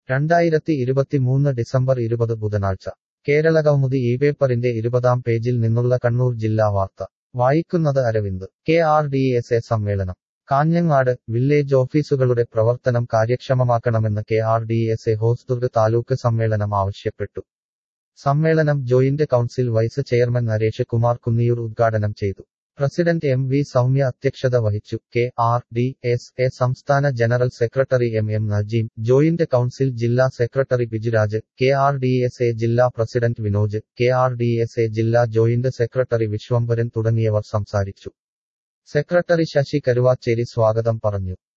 രണ്ടായിരത്തി ഇരുപത്തിമൂന്ന് ഡിസംബർ ഇരുപത് ബുധനാഴ്ച കേരളകൗമുദി ഈ പേപ്പറിന്റെ ഇരുപതാം പേജിൽ നിന്നുള്ള കണ്ണൂർ ജില്ലാ വാർത്ത വായിക്കുന്നത് Aravind K R D S A സമ്മേളനം കാഞ്ഞങ്ങാട് വില്ലേജ് ഓഫീസുകളുടെ പ്രവർത്തനം കാര്യക്ഷമമാക്കണമെന്ന് K R D S A Hosdurg taluk സമ്മേളനം ആവശ്യപ്പെട്ടു സമ്മേളനം joint council vice chairman Naresh Kumar Kunniyoor ഉദ്ഘാടനം ചെയ്തു പ്രസിഡന്റ് എം വി സൗമ്യ അധ്യക്ഷത വഹിച്ചു K R D S A സംസ്ഥാന general secretary M M Najeem joint council ജില്ലാ secretary Bijuraj K R D S A ജില്ലാ president Vinoj K R D S A ജില്ലാ ജോയിന്റ് സെക്രട്ടറി വിശ്വംഭരൻ തുടങ്ങിയവർ സംസാരിച്ചു സെക്രട്ടറി ശശി കരുവാച്ചേരി സ്വാഗതം പറഞ്ഞു